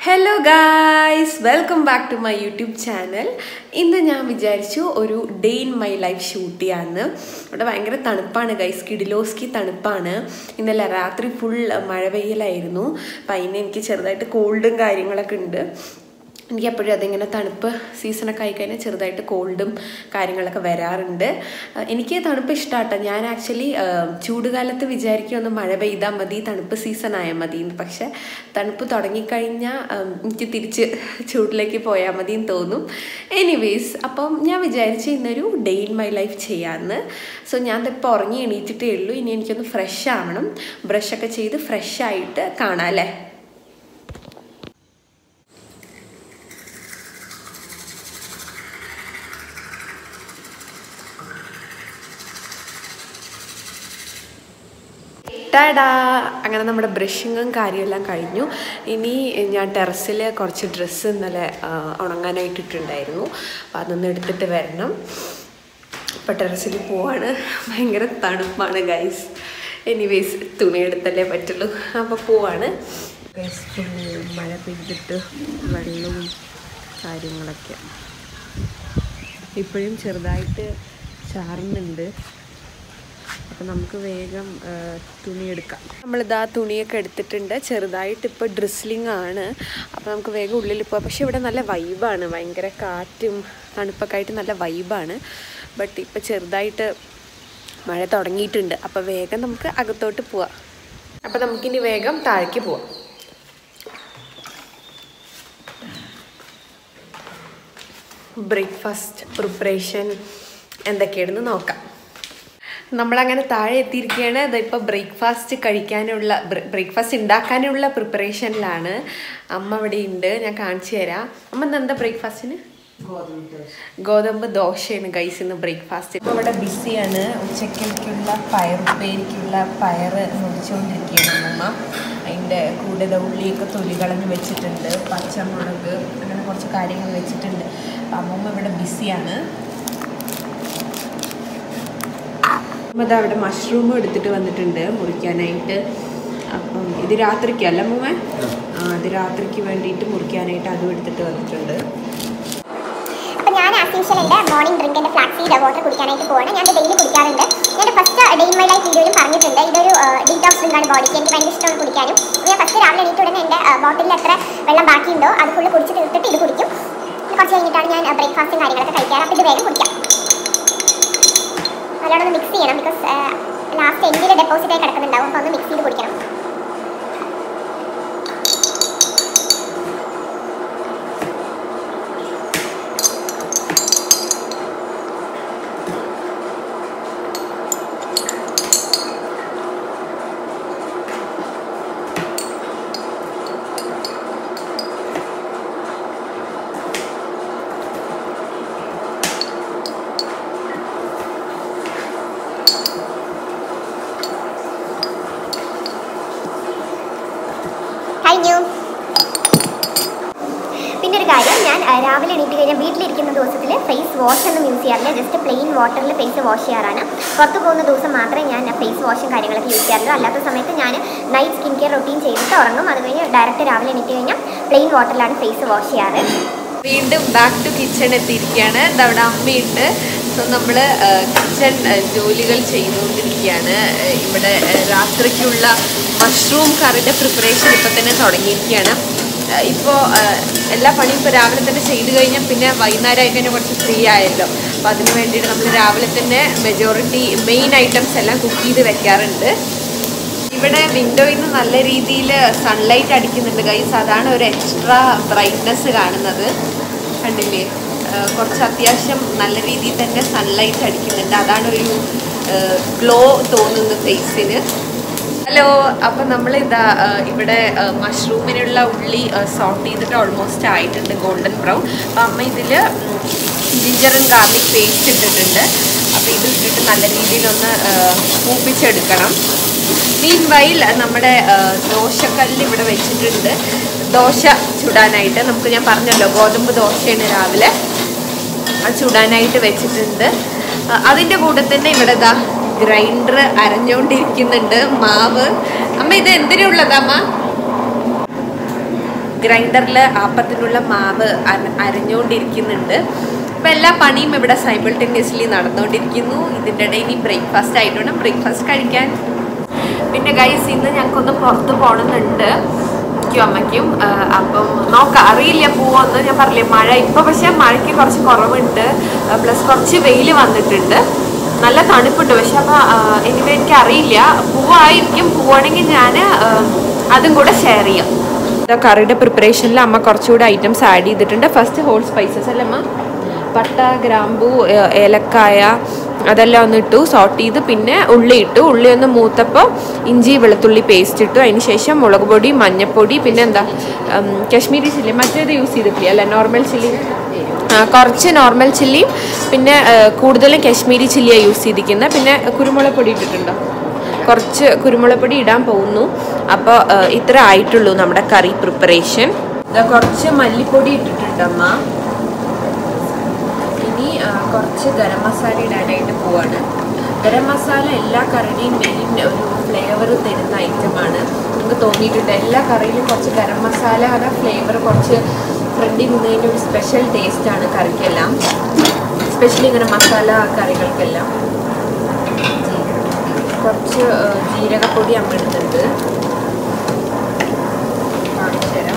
Hello guys welcome back to my YouTube channel ഇന്ന് ഞാൻ വിചാരിച്ചു ഒരു day in my life shoot ചെയ്യാമെന്ന് ഇവിടെ ഭയങ്കര തണുപ്പാണ് ഗൈസ് കിഡിലോസ്കി തണുപ്പാണ് ഇന്നലെ രാത്രി ഫുൾ മഴ പെയ്യലായിരുന്നു അപ്പം അതിന് എനിക്ക് ചെറുതായിട്ട് കോൾഡും കാര്യങ്ങളൊക്കെ ഉണ്ട് എനിക്ക് എപ്പോഴും അതിങ്ങനെ തണുപ്പ് സീസണൊക്കെ ആയിക്കഴിഞ്ഞാൽ ചെറുതായിട്ട് കോൾഡും കാര്യങ്ങളൊക്കെ വരാറുണ്ട് അഹ് എനിക്ക് തണുപ്പ് ഇഷ്ടമാട്ടോ ഞാൻ ആക്ച്വലി ചൂടുകാലത്ത് വിചാരിക്കും ഒന്ന് മഴ പെയ്താൽ മതി തണുപ്പ് സീസൺ ആയാൽ മതി എന്ന് പക്ഷെ തണുപ്പ് തുടങ്ങിക്കഴിഞ്ഞാൽ ഉം, എനിക്ക് തിരിച്ച് ചൂടിലേക്ക് പോയാൽ മതി എന്ന് തോന്നും എനിവേസ് അപ്പം ഞാൻ വിചാരിച്ചു ഇന്നൊരു ഡേ ഇൻ മൈ ലൈഫ് ചെയ്യാമെന്ന് സോ ഞാൻ ഇപ്പോൾ ഉറങ്ങി എണീറ്റിട്ടേ ഉള്ളൂ ഇനി എനിക്കൊന്ന് ഫ്രഷ് ആവണം ബ്രഷൊക്കെ ചെയ്ത് ഫ്രഷ് ആയിട്ട് കാണാം അല്ലേ ടാടാ അങ്ങനെ നമ്മുടെ ബ്രഷിങ്ങും കാര്യമെല്ലാം കഴിഞ്ഞു ഇനി ഞാൻ ടെറസിൽ കുറച്ച് ഡ്രസ്സ് ഇന്നലെ ആ, ഉണങ്ങാനായിട്ട് ഇട്ടിട്ടുണ്ടായിരുന്നു അപ്പം അതൊന്ന് എടുത്തിട്ട് വരണം ഇപ്പം ടെറസിൽ പോവാണ് ഭയങ്കര തണുപ്പാണ് ഗൈസ് എനിവേസ് തുണി എടുത്തല്ലേ പറ്റുള്ളൂ അപ്പോൾ പോവാണ് ഗൈസ് ഫുൾ മഴ പെയ്തിട്ട് വെള്ളവും കാര്യങ്ങളൊക്കെ ഇപ്പോഴും ചെറുതായിട്ട് ചാറുന്നുണ്ട് അപ്പം നമുക്ക് വേഗം ആ, തുണിയെടുക്കാം നമ്മളിതാ തുണിയൊക്കെ എടുത്തിട്ടുണ്ട് ചെറുതായിട്ട് ഇപ്പോൾ ഡ്രിസ്ലിംഗ് ആണ് അപ്പോൾ നമുക്ക് വേഗം ഉള്ളിൽ പോകാം പക്ഷേ ഇവിടെ നല്ല വൈബാണ് ഭയങ്കര കാറ്റും തണുപ്പൊക്കെ ആയിട്ട് നല്ല വൈബാണ് ബട്ട് ഇപ്പോൾ ചെറുതായിട്ട് മഴ തുടങ്ങിയിട്ടുണ്ട് അപ്പോൾ വേഗം നമുക്ക് അകത്തോട്ട് പോവാം അപ്പോൾ നമുക്കിനി വേഗം താഴേക്ക് പോവാം ബ്രേക്ക്ഫാസ്റ്റ് പ്രിപ്പറേഷൻ എന്തൊക്കെയാണെന്ന് നോക്കാം നമ്മളങ്ങനെ താഴെ എത്തിയിരിക്കുകയാണ് ഇതിപ്പോൾ ബ്രേക്ക്ഫാസ്റ്റ് കഴിക്കാനുള്ള ബ്രേക്ക്ഫാസ്റ്റ് ഉണ്ടാക്കാനുള്ള പ്രിപ്പറേഷനിലാണ് അമ്മ ഇവിടെ ഉണ്ട് ഞാൻ കാണിച്ചു തരാം അമ്മ ഇന്ന് എന്താ ബ്രേക്ക്ഫാസ്റ്റിന് ഗോതമ്പ് ദോശയാണ് ഗൈസ് ഇന്ന് ബ്രേക്ക്ഫാസ്റ്റ് ഇപ്പോൾ ഇവിടെ ബിസിയാണ് ഉച്ചക്കലേക്കുള്ള പയറുപ്പേരിക്കുള്ള പയർ മുറിച്ചുകൊണ്ടിരിക്കുകയാണ് അമ്മ അതിൻ്റെ കൂടെ ദാ ഉള്ളിയൊക്കെ തൊലി കളഞ്ഞ് വെച്ചിട്ടുണ്ട് പച്ചമുളക് അങ്ങനെ കുറച്ച് കാര്യങ്ങൾ വെച്ചിട്ടുണ്ട് അപ്പം അമ്മമ്മ ഇവിടെ ബിസിയാണ് അപ്പോൾ അതാ അവിടെ മഷ്റൂമും എടുത്തിട്ട് വന്നിട്ടുണ്ട് മുറിക്കാനായിട്ട് അപ്പം ഇത് രാത്രിക്കല്ല അമ്മൂമ്മ ആ ഇത് രാത്രിക്ക് വേണ്ടിയിട്ട് മുറിക്കാനായിട്ട് അതും എടുത്തിട്ട് വന്നിട്ടുണ്ട് അപ്പോൾ ഞാൻ ആസ് യൂഷ്വൽ എൻ്റെ മോർണിംഗ് ഡ്രിങ്ക് എൻ്റെ ഫ്ലാക്സ് സീഡ് വാട്ടർ കുടിക്കാനായിട്ട് പോവാണ് ഞാൻ ഡെയിലി കുടിക്കാറുണ്ട് ഞാൻ first day in my life വീഡിയോയിലും പറഞ്ഞിട്ടുണ്ട് ഇതൊരു ഡീറ്റോക്സ് ഡ്രിങ്കാണ് ബോഡിക്ക് എനിക്ക് ഭയങ്കര ഇഷ്ടമാണ് കുടിക്കാനും അപ്പോൾ ഞാൻ ഫസ്റ്റ് രാവിലെ എണീറ്റ് ഉടനെ എൻ്റെ ബോട്ടിലിൽ എത്ര വെള്ളം ബാക്കിയുണ്ടോ അത് ഫുള്ള് കുടിച്ച് തീർത്തിട്ട് ഇത് കുടിക്കും പിന്നെ കുറച്ച് കഴിഞ്ഞിട്ടാണ് ഞാൻ ബ്രേക്ക്ഫാസ്റ്റും കാര്യങ്ങളൊക്കെ കഴിക്കാറ് അപ്പോൾ ഇത് വേഗം കുടിക്കാം നല്ലോണം ഒന്ന് മിക്സ് ചെയ്യണം ബിക്കോസ് ലാസ്റ്റ് എൻഡിൽ ഡെപ്പോസിറ്റ് ആയി കിടക്കുന്നുണ്ടാവും അപ്പോൾ ഒന്ന് മിക്സ് ചെയ്ത് കുടിക്കണം കഴിഞ്ഞു പിന്നെ ഒരു കാര്യം ഞാൻ ആ, രാവിലെ എണീറ്റ് കഴിഞ്ഞാൽ വീട്ടിലിരിക്കുന്ന ദിവസത്തിൽ ഫേസ് വാഷ് ഒന്നും യൂസ് ചെയ്യാറില്ല ജസ്റ്റ് പ്ലെയിൻ വാട്ടറിൽ ഫേസ് വാഷ് ചെയ്യാറാണ് പുറത്ത് പോകുന്ന ദിവസം മാത്രമേ ഞാൻ ഫേസ് വാഷും കാര്യങ്ങളൊക്കെ യൂസ് ചെയ്യാറുള്ളൂ അല്ലാത്ത സമയത്ത് ഞാൻ നൈറ്റ് സ്കിൻ കെയർ റൊട്ടീൻ ചെയ്തിട്ട് ഉറങ്ങും അത് കഴിഞ്ഞ് ഡയറക്റ്റ് രാവിലെ എണീറ്റ് കഴിഞ്ഞാൽ പ്ലെയിൻ വാട്ടറിലാണ് ഫേസ് വാഷ് ചെയ്യാറ് വീണ്ടും ബാക്ക് ടു കിച്ചൺ എത്തിയിരിക്കുകയാണ് ഇത് അവിടെ അമ്മയുണ്ട് സോ നമ്മൾ കിച്ചൺ ജോലികൾ ചെയ്തുകൊണ്ടിരിക്കുകയാണ് ഏഹ് ഇവിടെ ഏഹ് രാത്രിക്കുള്ള മഷ്റൂം കറിയുടെ പ്രിപ്പറേഷൻ ഇപ്പം തന്നെ തുടങ്ങിയിരിക്കുകയാണ് ഇപ്പോൾ എല്ലാ പണിയും ഇപ്പോൾ രാവിലെ തന്നെ ചെയ്ത് കഴിഞ്ഞാൽ പിന്നെ വൈകുന്നേരം ആയി കഴിഞ്ഞാൽ കുറച്ച് ഫ്രീ ആയല്ലോ അപ്പോൾ അതിന് വേണ്ടിയിട്ട് നമ്മൾ രാവിലെ തന്നെ മെജോറിറ്റി മെയിൻ ഐറ്റംസ് എല്ലാം കുക്ക് ചെയ്ത് വെക്കാറുണ്ട് ഇവിടെ വിൻഡോയിൽ നിന്ന് നല്ല രീതിയിൽ സൺലൈറ്റ് അടിക്കുന്നുണ്ട് ഗൈസ് അതാണ് ഒരു എക്സ്ട്രാ ബ്രൈറ്റ്നെസ് കാണുന്നത് കണ്ടില്ലേ ആ, കുറച്ച് അത്യാവശ്യം നല്ല രീതിയിൽ തന്നെ സൺലൈറ്റ് അടിക്കുന്നുണ്ട് അതാണ് ഒരു ഗ്ലോ തോന്നുന്നു ഫേസിന് ഹലോ അപ്പം നമ്മൾ ഇതാ ആ, ഇവിടെ മഷ്റൂമിനുള്ള ഉള്ളി സോട്ട് ചെയ്തിട്ട് ഓൾമോസ്റ്റ് ആയിട്ടുണ്ട് ഗോൾഡൻ ബ്രൗൺ അപ്പം അമ്മ ഇതിൽ ജിഞ്ചർ ആൻഡ് ഗാർലിക് പേസ്റ്റ് ഇട്ടിട്ടുണ്ട് അപ്പോൾ ഇത് ഇട്ടിട്ട് നല്ല രീതിയിലൊന്ന് ആ, മൂപ്പിച്ചെടുക്കണം മീൻ വൈൽ നമ്മുടെ ആ, ദോശക്കല്ല് ഇവിടെ വെച്ചിട്ടുണ്ട് ദോശ ചുടാനായിട്ട് നമുക്ക് ഞാൻ പറഞ്ഞല്ലോ ഗോതമ്പ് ദോശയാണ് രാവിലെ അത് ചുടാനായിട്ട് വെച്ചിട്ടുണ്ട് ആ, അതിൻ്റെ കൂടെ തന്നെ ഇവിടെ ഇതാ ഗ്രൈൻഡർ അരഞ്ഞുകൊണ്ടിരിക്കുന്നുണ്ട് മാവ് അമ്മ ഇത് എന്തിനുള്ളതാ അമ്മ ഗ്രൈൻഡറിൽ ആപ്പത്തിനുള്ള മാവ് അര- അരഞ്ഞുകൊണ്ടിരിക്കുന്നുണ്ട് അപ്പോൾ എല്ലാ പണിയും ഇവിടെ സൈമിൾട്ടേനിയസ്ലി നടന്നുകൊണ്ടിരിക്കുന്നു ഇതിൻ്റെ ഇടയിൽ ഇനി ബ്രേക്ക്ഫാസ്റ്റ് ആയിട്ട് വേണം ബ്രേക്ക്ഫാസ്റ്റ് കഴിക്കാൻ പിന്നെ ഗൈസ് ഇന്ന് ഞങ്ങൾക്കൊന്ന് പുറത്ത് പോകണമെന്നുണ്ട് എനിക്കും അമ്മയ്ക്കും ആ, അപ്പം നോക്കാം അറിയില്ല പോവാന്ന് ഞാൻ പറഞ്ഞില്ലേ മഴ ഇപ്പോൾ പക്ഷേ മഴയ്ക്ക് കുറച്ച് കുറവുണ്ട് പ്ലസ് കുറച്ച് വെയിൽ വന്നിട്ടുണ്ട് നല്ല തണുപ്പുണ്ട് പക്ഷെ അപ്പം എനിവേ എനിക്ക് അറിയില്ല പോവായിരിക്കും പോവാണെങ്കിൽ ഞാൻ അതും കൂടെ ഷെയർ ചെയ്യാം കറിയുടെ പ്രിപ്പറേഷനിൽ അമ്മ കുറച്ചുകൂടെ ഐറ്റംസ് ആഡ് ചെയ്തിട്ടുണ്ട് ഫസ്റ്റ് ഹോൾ സ്പൈസസ് അല്ലേ അമ്മ പട്ട ഗ്രാമ്പു ഏ- ഏലക്കായ അതെല്ലാം ഒന്ന് ഇട്ടു സോട്ട് ചെയ്ത് പിന്നെ ഉള്ളി ഇട്ടു ഉള്ളി ഒന്ന് മൂത്തപ്പോൾ ഇഞ്ചി വെളുത്തുള്ളി പേസ്റ്റ് ഇട്ടു അതിന് ശേഷം മുളക് പൊടി മഞ്ഞൾപ്പൊടി പിന്നെ എന്താ ഉം, കാശ്മീരി ചില്ലി മറ്റേത് യൂസ് ചെയ്തിട്ടില്ല അല്ല നോർമൽ ചില്ലി ആ, കുറച്ച് നോർമൽ ചില്ലിയും പിന്നെ ഏ, കൂടുതലും കാശ്മീരി ചില്ലിയാണ് യൂസ് ചെയ്തിരിക്കുന്നത് പിന്നെ കുരുമുളക് പൊടി ഇട്ടിട്ടുണ്ടോ കുറച്ച് കുരുമുളക് പൊടി ഇടാൻ പോകുന്നു അപ്പോൾ ഇത്ര ആയിട്ടുള്ളൂ നമ്മുടെ കറി പ്രിപ്പറേഷൻ കുറച്ച് മല്ലിപ്പൊടി ഇട്ടിട്ടുണ്ടമ്മ ഇനി ആ, കുറച്ച് ഗരം മസാല ഇടാനായിട്ട് പോവാണ് ഗരം മസാല എല്ലാ കറിയുടെയും മെയിൻ ഒരു ഫ്ലേവർ തരുന്ന ഐറ്റമാണ് നമുക്ക് തോന്നിയിട്ടുണ്ട് എല്ലാ കറിയിലും കുറച്ച് ഗരം മസാലയുടെ ഫ്ലേവർ കുറച്ച് ഫ്രണ്ടിൽ നിന്നതിൻ്റെ ഒരു സ്പെഷ്യൽ ടേസ്റ്റാണ് കറിക്കെല്ലാം സ്പെഷ്യലി ഇങ്ങനെ മസാല കറികൾക്കെല്ലാം കുറച്ച് ആ, ജീരകപ്പൊടി അമ്മ ഇടുന്നുണ്ട് കാണിച്ചു തരാം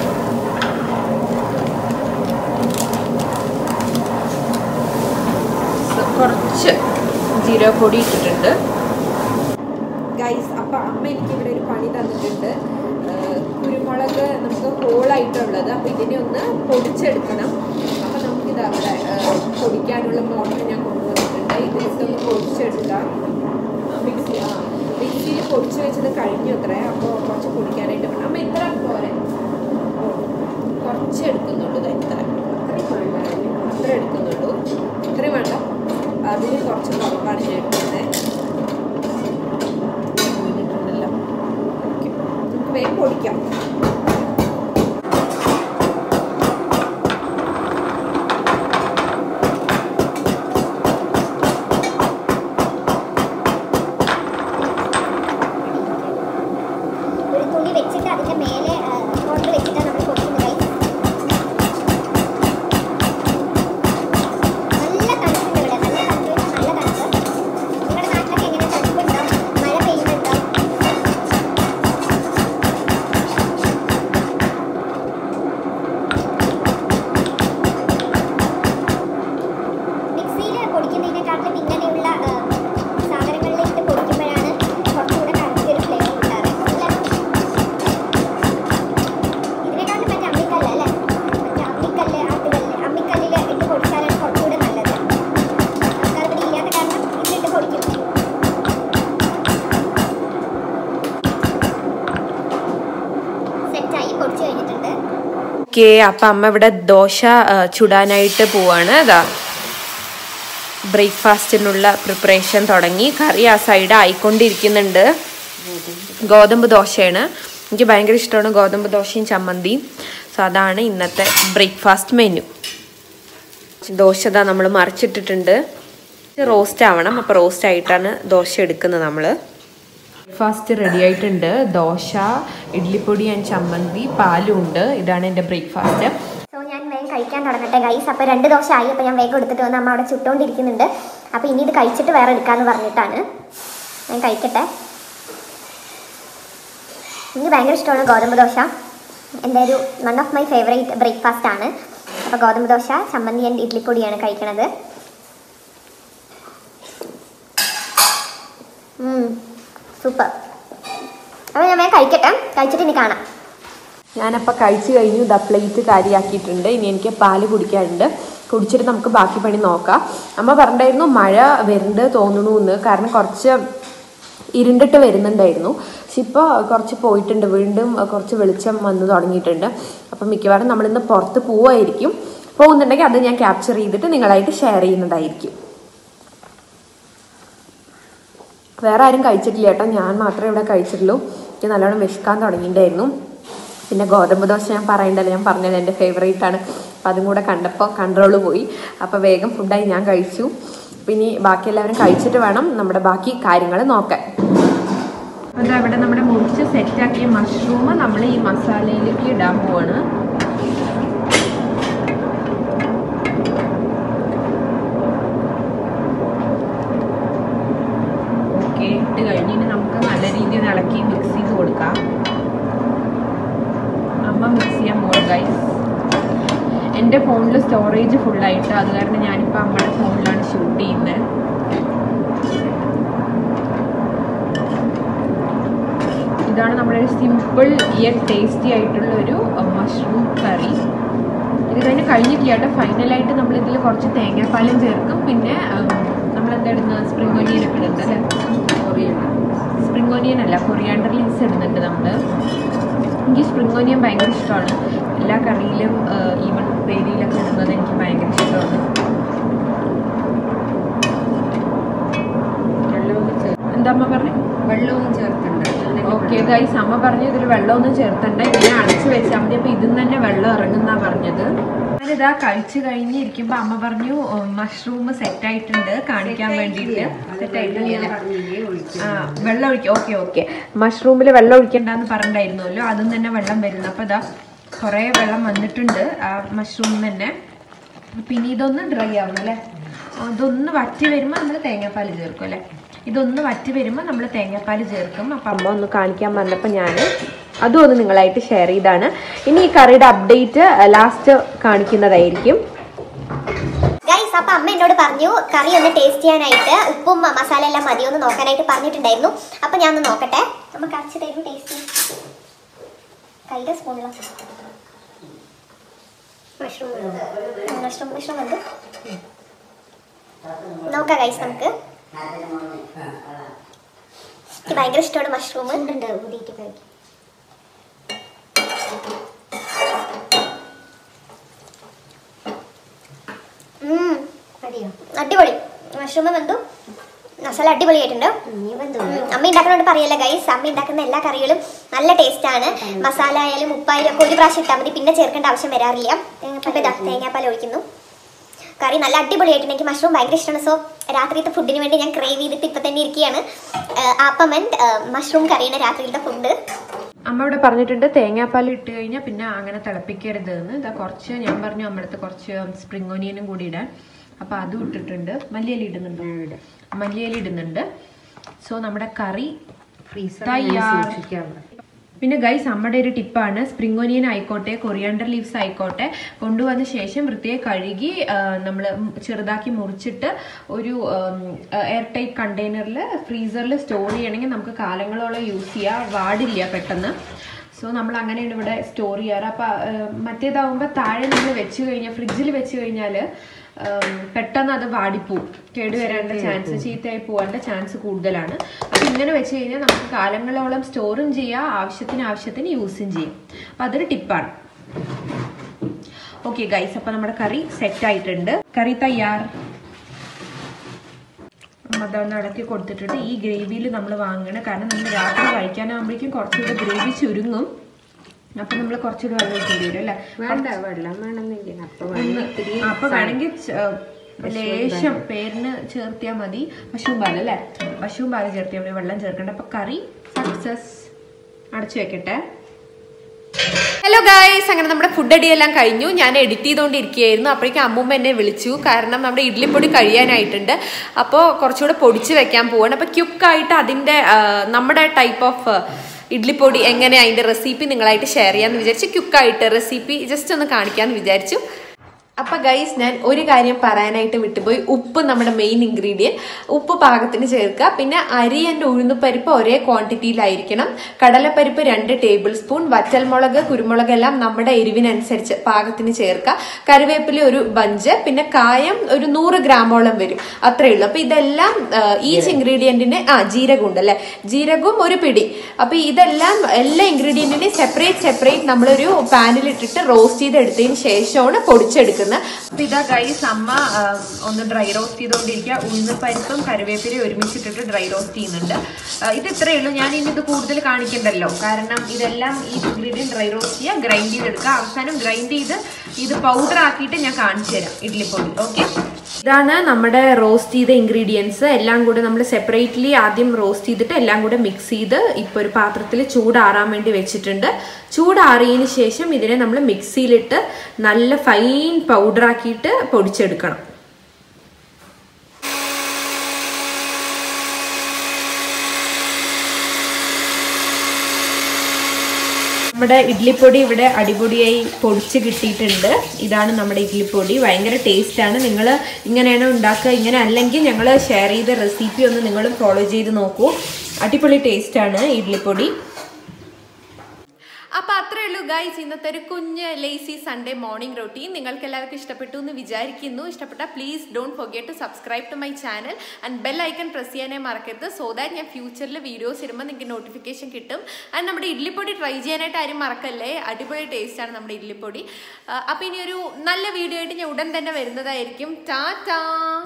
കുറച്ച് ജീരകപ്പൊടി ഇട്ടിട്ടുണ്ട് ഗൈസ് അപ്പം അമ്മ എനിക്ക് ഇവിടെ ഒരു പണി തന്നിട്ടുണ്ട് ഏഹ് കുരുമുളക് നമുക്ക് ഹോളായിട്ടുള്ളത് അപ്പം ഇതിനെ ഒന്ന് പൊടിച്ചെടുക്കണം അപ്പം നമുക്കിത് അവിടെ ഏഹ് പൊടിക്കാനുള്ള മോട്ടർ ഞാൻ കൊണ്ടുവന്നിട്ടുണ്ട് ഇതിലിട്ടൊന്ന് പൊടിച്ചെടുക്കാം മിക്സി ആ മിക്സിയിൽ പൊടിച്ച് വെച്ചത് കഴിഞ്ഞു അത്രേ അപ്പോൾ കുറച്ച് പൊടിക്കാനായിട്ട് വേണം അമ്മ ഇത്ര പോരെ കുറച്ച് എടുക്കുന്നുള്ളൂ ദാ ഇത്ര അത്രയും വേണ്ട അത്ര എടുക്കുന്നുള്ളൂ ഇത്രയും വേണ്ട അതിൽ കുറച്ച് കുറവാണ് ഞാൻ എടുക്കുന്നത് വീണിട്ടുണ്ടല്ലോ ഓക്കെ നമുക്ക് വേഗം പൊടിക്കാം ഒരു തുണി വെച്ചിട്ട് അതിന്റെ മേലെ മോട്ടർ വെച്ചിട്ട് നമ്മൾ കൊടുക്കുന്നത് നല്ല തണുപ്പുണ്ട് ഇവിടെ നല്ല തണുപ്പ് നല്ല തണുപ്പ് നിങ്ങളുടെ നാട്ടിലൊക്കെ എങ്ങനെ തണുപ്പുണ്ടോ മഴ പെയ്യുന്നുണ്ടോ മിക്സിയിൽ പൊടിക്കുന്നതിനെക്കാട്ടിലും ഇങ്ങനെയുള്ള ആ, സാധനങ്ങളിലിട്ട് പൊടിക്കുമ്പോഴാണ് കുറച്ചുകൂടെ കറക്റ്റ് ഒരു ഫ്ലേവർ കിട്ടാറ് അല്ലേ ഇതിനെക്കാട്ടിലും മറ്റേ അമ്മിക്കല്ല് അല്ലേ മറ്റേ അമ്മിക്കല്ല് ആട്ടുകല്ല് അമ്മിക്കല്ലിൽ ഇട്ട് പൊടിച്ചാലാണ് കുറച്ചുകൂടെ നല്ലത് ആൾക്കാർ ഇവിടെ ഇല്ലാത്ത കാരണം ഇതിലിട്ട് പൊടിക്കും സെറ്റായി പൊടിച്ചു കഴിഞ്ഞിട്ടുണ്ട് ഓക്കെ അപ്പം അമ്മ ഇവിടെ ദോശ ആ, ചുടാനായിട്ട് പോവാണ് അതാ ബ്രേക്ക്ഫാസ്റ്റിനുള്ള പ്രിപ്പറേഷൻ തുടങ്ങി കറി ആ സൈഡ് ആയിക്കൊണ്ടിരിക്കുന്നുണ്ട് ഗോതമ്പ് ദോശയാണ് എനിക്ക് ഭയങ്കര ഇഷ്ടമാണ് ഗോതമ്പ് ദോശയും ചമ്മന്തിയും സോ അതാണ് ഇന്നത്തെ ബ്രേക്ക്ഫാസ്റ്റ് മെനു ദോശ ഇതാ നമ്മൾ മറിച്ചിട്ടിട്ടുണ്ട് റോസ്റ്റ് ആവണം അപ്പോൾ റോസ്റ്റ് ആയിട്ടാണ് ദോശ എടുക്കുന്നത് നമ്മൾ ബ്രേക്ക്ഫാസ്റ്റ് റെഡി ആയിട്ടുണ്ട് ദോശ ഇഡ്ലിപ്പൊടി ആൻഡ് ചമ്മന്തി പാലും ഉണ്ട് ഇതാണ് എൻ്റെ ബ്രേക്ക്ഫാസ്റ്റ് സോ ഞാൻ വേഗം കഴിക്കാൻ തുടങ്ങട്ടെ ഗൈസ് അപ്പോൾ രണ്ട് ദോശ ആയി അപ്പോൾ ഞാൻ വേഗം എടുത്തിട്ട് വന്ന് അമ്മ അവിടെ ചുട്ടുകൊണ്ടിരിക്കുന്നുണ്ട് അപ്പോൾ ഇനി ഇത് കഴിച്ചിട്ട് വേറെ എടുക്കാമെന്ന് പറഞ്ഞിട്ടാണ് ഞാൻ കഴിക്കട്ടെ എനിക്ക് ഭയങ്കര ഇഷ്ടമാണ് ഗോതമ്പ് ദോശ എൻ്റെ ഒരു one of my favourite breakfast ആണ് അപ്പോൾ ഗോതമ്പ് ദോശ ചമ്മന്തി ആൻഡ് ഇഡ്ലിപ്പൊടിയാണ് കഴിക്കണത് സൂപ്പർ അപ്പോൾ ഞാൻ വേഗം കഴിക്കട്ടെ കഴിച്ചിട്ട് ഇനി കാണാം ഞാനപ്പോൾ കഴിച്ചു കഴിഞ്ഞു ദ പ്ലേറ്റ് കാര്യമാക്കിയിട്ടുണ്ട് ഇനി എനിക്ക് പാല് കുടിക്കാനുണ്ട് കുടിച്ചിട്ട് നമുക്ക് ബാക്കി പണി നോക്കാം അമ്മ പറഞ്ഞിട്ടായിരുന്നു മഴ വരുന്നുണ്ട് തോന്നണു എന്ന് കാരണം കുറച്ച് ഇരുണ്ടിട്ട് വരുന്നുണ്ടായിരുന്നു പക്ഷെ ഇപ്പോൾ കുറച്ച് പോയിട്ടുണ്ട് വീണ്ടും കുറച്ച് വെളിച്ചം വന്ന് തുടങ്ങിയിട്ടുണ്ട് അപ്പം മിക്കവാറും നമ്മളിന്ന് പുറത്ത് പോവായിരിക്കും പോകുന്നുണ്ടെങ്കിൽ അത് ഞാൻ ക്യാപ്ചർ ചെയ്തിട്ട് നിങ്ങളായിട്ട് ഷെയർ ചെയ്യുന്നതായിരിക്കും വേറെ ആരും കഴിച്ചിട്ടില്ല കേട്ടോ ഞാൻ മാത്രമേ ഇവിടെ കഴിച്ചിട്ടുള്ളൂ എനിക്ക് നല്ലോണം വിശക്കാൻ തുടങ്ങിയിട്ടുണ്ടായിരുന്നു പിന്നെ ഗോതമ്പ് ദോശ ഞാൻ പറയണ്ടല്ലോ ഞാൻ പറഞ്ഞത് എൻ്റെ ഫേവറേറ്റ് ആണ് അപ്പം അതും കൂടെ കണ്ടപ്പോൾ കൺട്രോൾ പോയി അപ്പോൾ വേഗം ഫുഡായി ഞാൻ കഴിച്ചു പിന്നെ ബാക്കി എല്ലാവരും കഴിച്ചിട്ട് വേണം നമ്മുടെ ബാക്കി കാര്യങ്ങൾ നോക്കാൻ അത് അവിടെ നമ്മുടെ മുറിച്ച് സെറ്റാക്കിയ മഷ്റൂം നമ്മൾ ഈ മസാലയിലേക്ക് ഇടാൻ പോവാണ് ഗൈസ് എൻ്റെ ഫോണിൽ സ്റ്റോറേജ് ഫുള്ളായിട്ട് അത് കാരണം ഞാനിപ്പോൾ അമ്മയുടെ ഫോണിലാണ് ഷൂട്ട് ചെയ്യുന്നത് ഇതാണ് നമ്മുടെ ഒരു സിമ്പിൾ യറ്റ് ടേസ്റ്റി ആയിട്ടുള്ള ഒരു മഷ്റൂം കറി ഇത് കഴിഞ്ഞ് കഴിഞ്ഞിട്ടില്ല കേട്ടോ ഫൈനലായിട്ട് നമ്മൾ ഇതിൽ കുറച്ച് തേങ്ങാപ്പാലും ചേർക്കും പിന്നെ നമ്മൾ എന്താ ഇടുന്നത് സ്പ്രിംഗ് ഓനിയൻ ഒക്കെ ഇടുന്നുണ്ട് അല്ലേ കൊറിയണ്ടർ സ്പ്രിംഗ് ഓനിയൻ അല്ല കൊറിയാണ്ടർ ലീവ്സ് ഇടുന്നുണ്ട് നമ്മൾ എനിക്ക് സ്പ്രിംഗ് ഓനിയൻ ഭയങ്കര ഇഷ്ടമാണ് എല്ലാ കറിയിലും ഈവൻ ഉപ്പേരിയിലൊക്കെ ഇടുന്നത് എനിക്ക് ഭയങ്കര ഇഷ്ടമാണ് എന്താ അമ്മ പറഞ്ഞു വെള്ളമൊന്നും ചേർക്കണ്ട ഓക്കെ ഗൈസ് അമ്മ പറഞ്ഞു ഇതിൽ വെള്ളമൊന്നും ചേർത്തണ്ട ഇങ്ങനെ അടച്ചു വെച്ചാൽ മതി അപ്പൊ ഇതിൽ തന്നെ വെള്ളം ഇറങ്ങുന്നാ പറഞ്ഞത് ഞാനിതാ കഴിച്ചു കഴിഞ്ഞിരിക്കുമ്പോ അമ്മ പറഞ്ഞു മഷ്റൂം സെറ്റ് ആയിട്ടുണ്ട് കാണിക്കാൻ വേണ്ടിയിട്ട് സെറ്റ് ആയിട്ടില്ല ആ വെള്ളം ഒഴിക്കും ഓക്കെ ഓക്കെ മഷ്റൂമിൽ വെള്ളം ഒഴിക്കണ്ടെന്ന് പറഞ്ഞിട്ടുണ്ടായിരുന്നല്ലോ അതും തന്നെ വെള്ളം വരുന്നു അപ്പൊ ഇതാ കുറേ വെള്ളം വന്നിട്ടുണ്ട് ആ മഷ്റൂമിൽ തന്നെ പിന്നെ ഇതൊന്ന് ഡ്രൈ ആവണം അല്ലേ ഇതൊന്ന് വറ്റി വരുമ്പോൾ നമ്മൾ തേങ്ങാപ്പാൽ ചേർക്കും അല്ലേ ഇതൊന്ന് വറ്റി വരുമ്പോൾ നമ്മൾ തേങ്ങാപ്പാൽ ചേർക്കും അപ്പം അമ്മ ഒന്ന് കാണിക്കാൻ പറഞ്ഞപ്പോൾ ഞാൻ അതും ഒന്ന് നിങ്ങളായിട്ട് ഷെയർ ചെയ്താണ് ഇനി ഈ കറിയുടെ അപ്ഡേറ്റ് ലാസ്റ്റ് കാണിക്കുന്നതായിരിക്കും ഗൈസ് അപ്പൊ അമ്മ എന്നോട് പറഞ്ഞു കറി ഒന്ന് ടേസ്റ്റ് ചെയ്യാനായിട്ട് ഉപ്പും മസാല എല്ലാം മതിയോ എന്ന് നോക്കാനായിട്ട് പറഞ്ഞിട്ടുണ്ടായിരുന്നു അപ്പൊ ഞാൻ ഒന്ന് നോക്കട്ടെ അമ്മ കാണിച്ചു തരും ടേസ്റ്റ് കൈയുടെ സ്പൂണിലോ മഷ്റൂം മഷ്റൂം മഷ്റൂം എന്ത് നോക്കാം ഗൈസ് നമുക്ക് എനിക്ക് ഭയങ്കര ഇഷ്ടമാണ് മഷ്റൂം ഉണ്ട് ഊതിയിട്ട് കഴിക്കും ഉം. അടിപൊളി മഷ്റൂം വെന്തു മസാല അടിപൊളിയായിട്ടുണ്ട് ഉം. അമ്മ ഉണ്ടാക്കുന്നോണ്ട് പറയല്ല ഗൈസ് അമ്മ ഉണ്ടാക്കുന്ന എല്ലാ കറികളും നല്ല ടേസ്റ്റ് ആണ് മസാല ആയാലും ഉപ്പായാലും ഒക്കെ ഒരു പ്രാവശ്യം ഇട്ടാൽ മതി പിന്നെ ചേർക്കേണ്ട ആവശ്യം വരാറില്ല അപ്പൊ ഇതാ തേങ്ങാപ്പാൽ ഒഴിക്കുന്നു കറി നല്ല അടിപൊളിയായിട്ടുണ്ട് എനിക്ക് മഷ്റൂം ഭയങ്കര ഇഷ്ടമാണ് സോ രാത്രിയത്തെ ഫുഡിന് വേണ്ടി ഞാൻ ക്രേവ് ചെയ്തിട്ട് ഇപ്പൊ തന്നെ ഇരിക്കുകയാണ് ആപ്പം ആൻഡ് മഷ്റൂം കറിയാണ് രാത്രിയിലത്തെ ഫുഡ് അമ്മ ഇവിടെ പറഞ്ഞിട്ടുണ്ട് തേങ്ങാപ്പാൽ ഇട്ട് കഴിഞ്ഞാൽ പിന്നെ അങ്ങനെ തിളപ്പിക്കരുത് എന്ന് ഇതാ കുറച്ച് ഞാൻ പറഞ്ഞു അമ്മടുത്ത് കുറച്ച് സ്പ്രിംഗ് ഓനിയനും കൂടി ഇടാൻ അപ്പൊ അതും ഇട്ടിട്ടുണ്ട് മല്ലിയില ഇടുന്നുണ്ടോ മല്ലിയില ഇടുന്നുണ്ട് സോ നമ്മുടെ കറി തയ്യാർ പിന്നെ ഗൈസ് നമ്മുടെ ഒരു ടിപ്പാണ് സ്പ്രിംഗ് ഒനിയൻ ആയിക്കോട്ടെ കൊറിയാണ്ടർ ലീവ്സ് ആയിക്കോട്ടെ കൊണ്ടുവന്ന ശേഷം വൃത്തിയായി കഴുകി നമ്മൾ ചെറുതാക്കി മുറിച്ചിട്ട് ഒരു എയർ ടൈറ്റ് കണ്ടെയ്നറിൽ ഫ്രീസറിൽ സ്റ്റോർ ചെയ്യണമെങ്കിൽ നമുക്ക് കാലങ്ങളോളം യൂസ് ചെയ്യാം വാടില്ല പെട്ടെന്ന് സോ നമ്മൾ അങ്ങനെയാണ് ഇവിടെ സ്റ്റോർ ചെയ്യാറ് അപ്പം മറ്റേതാവുമ്പോൾ താഴെ നമ്മൾ വെച്ച് കഴിഞ്ഞാൽ ഫ്രിഡ്ജിൽ വെച്ച് കഴിഞ്ഞാൽ പെട്ടെന്ന് അത് വാടിപ്പോവും കേടുവരാനുള്ള ചാൻസ് ചീത്തയായി പോകാനുള്ള ചാൻസ് കൂടുതലാണ് അപ്പം ഇങ്ങനെ വെച്ച് കഴിഞ്ഞാൽ നമുക്ക് കാലങ്ങളോളം സ്റ്റോറും ചെയ്യാം ആവശ്യത്തിന് ആവശ്യത്തിന് യൂസും ചെയ്യും അപ്പം അതൊരു ടിപ്പാണ് ഓക്കെ ഗൈസ് അപ്പം നമ്മുടെ കറി സെറ്റ് ആയിട്ടുണ്ട് കറി തയ്യാർ അതൊന്ന് ഇളക്കി കൊടുത്തിട്ടുണ്ട് ഈ ഗ്രേവിയിൽ നമ്മൾ വാങ്ങണം കാരണം നമ്മൾ രാത്രി കഴിക്കാനാകുമ്പോഴേക്കും കുറച്ചുകൂടെ ഗ്രേവി ചുരുങ്ങും അപ്പൊ നമ്മൾ കുറച്ചുകൂടെ വെള്ളം ഒഴിക്കേണ്ടി വരും അല്ലേ വേണ്ട വെള്ളം വേണമെന്നില്ല അപ്പൊ ഒന്ന് അപ്പൊ വേണമെങ്കിൽ ച- ലേശം പേരിന് ചേർത്തിയാൽ മതി പശുവും പാൽ അല്ലേ പശുവും പാൽ ചേർത്തിയാൽ മതി വെള്ളം ചേർക്കണ്ട അപ്പൊ കറി സക്സസ് അടച്ചു വെക്കട്ടെ ഹലോ ഗായ്സ് അങ്ങനെ നമ്മുടെ ഫുഡ് അടിയെല്ലാം കഴിഞ്ഞു ഞാൻ എഡിറ്റ് ചെയ്തുകൊണ്ടിരിക്കുകയായിരുന്നു അപ്പോഴേക്കും അമ്മൂമ്മ എന്നെ വിളിച്ചു കാരണം നമ്മുടെ ഇഡ്ലിപ്പൊടി കഴിയാനായിട്ടുണ്ട് അപ്പോൾ കുറച്ചുകൂടെ പൊടിച്ച് വെക്കാൻ പോവാണ് അപ്പോൾ ക്യുക്കായിട്ട് അതിൻ്റെ ആ, നമ്മുടെ ടൈപ്പ് ഓഫ് ഇഡ്ലിപ്പൊടി എങ്ങനെ അതിൻ്റെ റെസിപ്പി നിങ്ങളായിട്ട് ഷെയർ ചെയ്യാമെന്ന് വിചാരിച്ചു ക്യുക്കായിട്ട് റെസിപ്പി ജസ്റ്റ് ഒന്ന് കാണിക്കാമെന്ന് വിചാരിച്ചു അപ്പൊ ഗൈസ് ഞാൻ ഒരു കാര്യം പറയാനായിട്ട് വിട്ടുപോയി ഉപ്പ് നമ്മുടെ മെയിൻ ഇൻഗ്രീഡിയൻറ്റ് ഉപ്പ് പാകത്തിന് ചേർക്കുക പിന്നെ അരി ആൻഡ് ഉഴുന്നുപരിപ്പ് ഒരേ ക്വാണ്ടിറ്റിയിലായിരിക്കണം കടലപ്പരിപ്പ് രണ്ട് ടേബിൾ സ്പൂൺ വറ്റൽമുളക് കുരുമുളക് എല്ലാം നമ്മുടെ എരിവിനനുസരിച്ച് പാകത്തിന് ചേർക്കുക കറിവേപ്പില ഒരു ബഞ്ച് പിന്നെ കായം ഒരു നൂറ് ഗ്രാമോളം വരും അത്രേ ഉള്ളൂ അപ്പൊ ഇതെല്ലാം ഈച്ച് ഇൻഗ്രീഡിയന്റിന് ആ ജീരകം ഉണ്ട് അല്ലെ ജീരകവും ഒരു പിടി അപ്പൊ ഇതെല്ലാം എല്ലാ ഇൻഗ്രീഡിയന്റിനെയും സെപ്പറേറ്റ് സെപ്പറേറ്റ് നമ്മളൊരു പാനിലിട്ടിട്ട് റോസ്റ്റ് ചെയ്തെടുത്തതിന് ശേഷമാണ് പൊടിച്ചെടുക്കുന്നത് അപ്പൊ ഇതാ ഗൈസ് അമ്മ ആ, ഒന്ന് ഡ്രൈ റോസ്റ്റ് ചെയ്തുകൊണ്ടിരിക്കുക ഉഴുന്നപ്പരിപ്പും കറിവേപ്പിലയും ഒരുമിച്ചിട്ടിട്ട് ഡ്രൈ റോസ്റ്റ് ചെയ്യുന്നുണ്ട് ആ, ഇത് ഇത്രയേ ഉള്ളൂ ഞാൻ ഇനി ഇത് കൂടുതൽ കാണിക്കണ്ടല്ലോ കാരണം ഇതെല്ലാം ഈ ഇൻഗ്രീഡിയൻ ഡ്രൈ റോസ്റ്റ് ചെയ്യുക ഗ്രൈൻഡ് ചെയ്തെടുക്കുക അവസാനം ഗ്രൈൻഡ് ചെയ്ത് ഇത് പൗഡർ ആക്കിയിട്ട് ഞാൻ കാണിച്ചു തരാം ഇഡ്ലിപ്പൊടി ഓക്കെ ഇതാണ് നമ്മുടെ റോസ്റ്റ് ചെയ്ത ഇൻഗ്രീഡിയൻസ് എല്ലാം കൂടെ നമ്മൾ സെപ്പറേറ്റ്ലി ആദ്യം റോസ്റ്റ് ചെയ്തിട്ട് എല്ലാം കൂടെ മിക്സ് ചെയ്ത് ഇപ്പോൾ ഒരു പാത്രത്തിൽ ചൂടാറാൻ വേണ്ടി വെച്ചിട്ടുണ്ട് ചൂടാറിയതിന് ശേഷം ഇതിനെ നമ്മൾ മിക്സിയിലിട്ട് നല്ല ഫൈൻ പൗഡർ ആക്കിയിട്ട് പൊടിച്ചെടുക്കണം നമ്മുടെ ഇഡ്ലിപ്പൊടി ഇവിടെ അടിപൊളിയായി പൊടിച്ച് കിട്ടിയിട്ടുണ്ട് ഇതാണ് നമ്മുടെ ഇഡ്ലിപ്പൊടി ഭയങ്കര ടേസ്റ്റാണ് നിങ്ങൾ ഇങ്ങനെയാണ് ഉണ്ടാക്കുക ഇങ്ങനെ അല്ലെങ്കിൽ ഞങ്ങൾ ഷെയർ ചെയ്ത റെസിപ്പി ഒന്ന് നിങ്ങളും ഫോളോ ചെയ്ത് നോക്കൂ അടിപൊളി ടേസ്റ്റാണ് ഇഡ്ലിപ്പൊടി അപ്പൊ അത്രേ ഉള്ളൂ ഗൈസ് ഇന്നത്തെ ഒരു കുഞ്ഞ് ലേസി സൺഡേ മോർണിംഗ് റൊട്ടീൻ നിങ്ങൾക്ക് എല്ലാവർക്കും ഇഷ്ടപ്പെട്ടു എന്ന് വിചാരിക്കുന്നു ഇഷ്ടപ്പെട്ട please don't forget to subscribe to my channel and bell icon press ചെയ്യാനേ മറക്കരുത് സോ ദാറ്റ് ഞാൻ ഫ്യൂച്ചറിൽ വീഡിയോസ് ഇടുമ്പോൾ നിങ്ങൾക്ക് നോട്ടിഫിക്കേഷൻ കിട്ടും ആൻഡ് നമ്മുടെ ഇഡ്ലിപ്പൊടി ട്രൈ ചെയ്യാനായിട്ട് ആരും മറക്കല്ലേ അടിപൊളി ടേസ്റ്റാണ് നമ്മുടെ ഇഡ്ലിപ്പൊടി അപ്പോൾ ഇനി ഒരു നല്ല വീഡിയോ ആയിട്ട് ഞാൻ ഉടൻ തന്നെ വരുന്നതായിരിക്കും ടാറ്റാ